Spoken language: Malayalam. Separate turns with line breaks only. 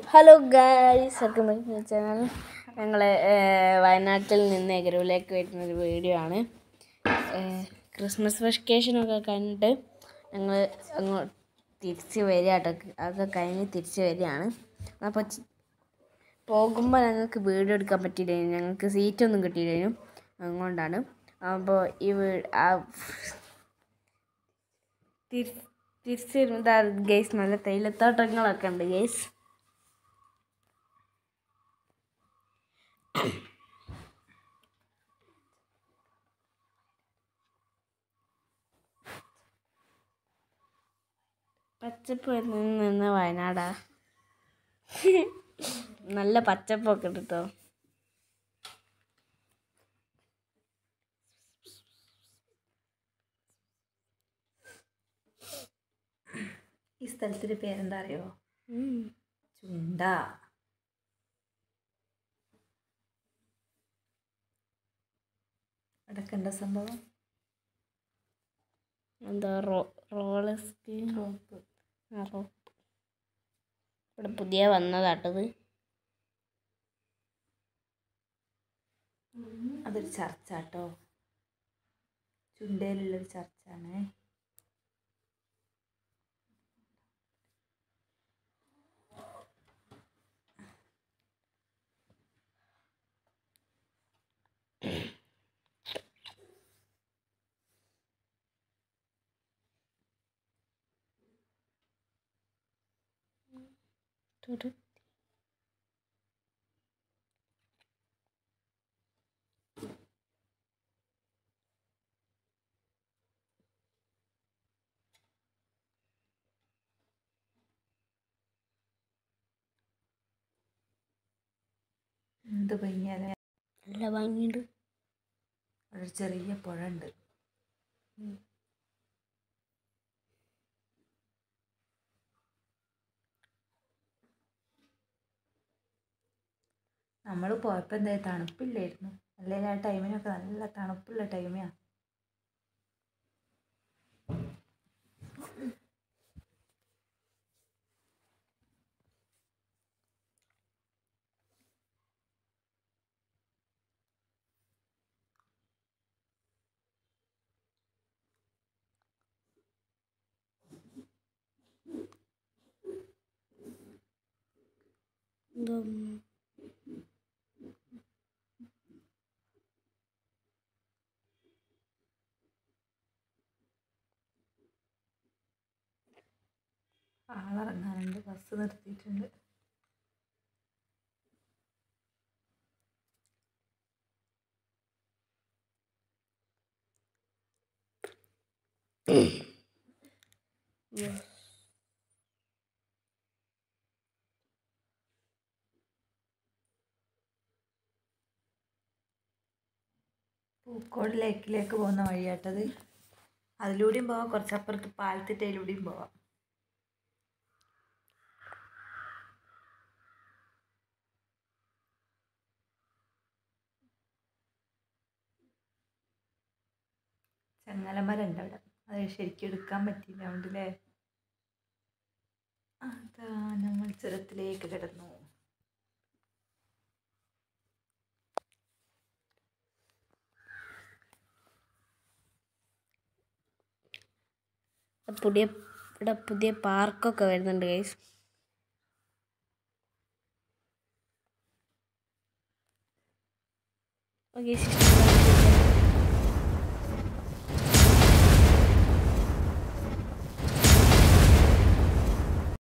hello guys welcome back to channel ഞങ്ങൾ വയനാട്ടിൽ നിന്ന് എഗരൂലേക്ക് വരുന്ന ഒരു വീഡിയോ ആണ് ഏഹ്, ക്രിസ്മസ് വെക്കേഷനൊക്കെ കണ്ടിട്ട് ഞങ്ങൾ അങ്ങോട്ട് തിരിച്ച് വരിക കേട്ടോ അതൊക്കെ കഴിഞ്ഞ് തിരിച്ച് വരികയാണ് അപ്പോൾ പോകുമ്പോൾ ഞങ്ങൾക്ക് വീഡിയോ എടുക്കാൻ പറ്റിയില്ല ഞങ്ങൾക്ക് സീറ്റൊന്നും കിട്ടിയില്ലേനും അതുകൊണ്ടാണ് അപ്പോൾ ഈ വീ ആ തിരി തിരിച്ച് വരുമ്പോൾ ഗേസ് നല്ല തേയിലത്തോട്ടങ്ങളൊക്കെ ഉണ്ട് ഗേസ് പച്ചപ്പ് നിന്ന് വയനാടാ നല്ല പച്ചപ്പൊക്കെ ഉണ്ട് കേട്ടോ
ഈ സ്ഥലത്തിന്റെ പേരെന്താ അറിയോ ചുണ്ട അടക്കണ്ട സംഭവം
എന്താ റോ റോളർ സ്കീം റോപ്പ് ആ റോപ്പ് ഇവിടെ പുതിയ വന്നതാട്ടത്
അതൊരു ചർച്ചാട്ടോ ചുണ്ടയിലുള്ളൊരു ചർച്ചാണ് എന്ത് ഭംഗിയാലേ
നല്ല ഭംഗിയുണ്ട്
അവിടെ ഒരു ചെറിയ പുഴ ഉണ്ട് നമ്മൾ പോയപ്പോൾ എന്താ തണുപ്പില്ലായിരുന്നു അല്ലെങ്കിൽ ആ ടൈമിനൊക്കെ നല്ല തണുപ്പുള്ള ടൈമാണ്
എന്തോ
ആളിറങ്ങാനുണ്ട് ബസ് നിർത്തിയിട്ടുണ്ട് പൂക്കോട് ലേക്കിലേക്ക് പോകുന്ന വഴിയാട്ടത് അതിലൂടെയും പോവാം കുറച്ചപ്പുറത്ത് പാലത്തിട്ടയിലൂടെയും പോവാം ചങ്ങലമരം ഉണ്ട് അവിടെ അത് ശരിക്കും എടുക്കാൻ പറ്റിയില്ല അതുകൊണ്ടല്ലേ അതാ നമ്മൾ ചുരത്തിലേക്ക് കിടന്നു
പുതിയ ഇവിടെ പുതിയ പാർക്കൊക്കെ വരുന്നുണ്ട് ഗൈസ് ഓക്കെ